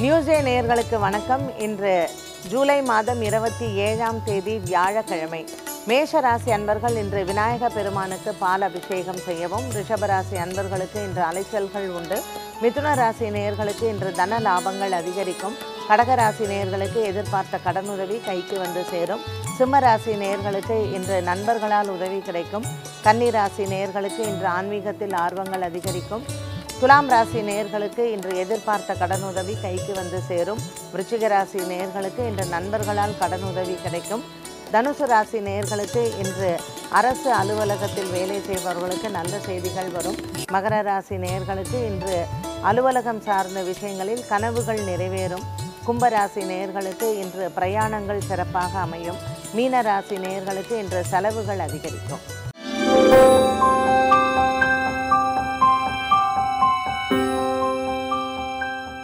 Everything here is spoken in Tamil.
நியூஸே நேயர்களுக்கு வணக்கம் இன்று ஜூலை மாதம் இருபத்தி ஏழாம் தேதி வியாழக்கிழமை மேஷ ராசி அன்பர்கள் இன்று விநாயக பெருமானுக்கு பால் அபிஷேகம் செய்யவும் ரிஷபராசி அன்பர்களுக்கு இன்று அலைச்சல்கள் உண்டு மிதுன ராசி நேயர்களுக்கு இன்று தன லாபங்கள் அதிகரிக்கும் கடகராசி நேயர்களுக்கு எதிர்பார்த்த கடனுதவி கைக்கு வந்து சேரும் சிம்ம ராசி நேயர்களுக்கு இன்று நண்பர்களால் உதவி கிடைக்கும் கன்னி ராசி நேயர்களுக்கு இன்று ஆன்மீகத்தில் ஆர்வங்கள் அதிகரிக்கும் துலாம் ராசி நேயர்களுக்கு இன்று எதிர்பார்த்த கடனுதவி கைக்கு வந்து சேரும் விருச்சிக ராசி நேயர்களுக்கு இன்று நண்பர்களால் கடனுதவி கிடைக்கும் தனுசு ராசி நேயர்களுக்கு இன்று அரசு அலுவலகத்தில் வேலை செய்பவர்களுக்கு நல்ல செய்திகள் வரும் மகர ராசி நேயர்களுக்கு இன்று அலுவலகம் சார்ந்த விஷயங்களில் கனவுகள் நிறைவேறும் கும்பராசி நேயர்களுக்கு இன்று பிரயாணங்கள் சிறப்பாக அமையும் மீன ராசி நேயர்களுக்கு இன்று செலவுகள் அதிகரிக்கும்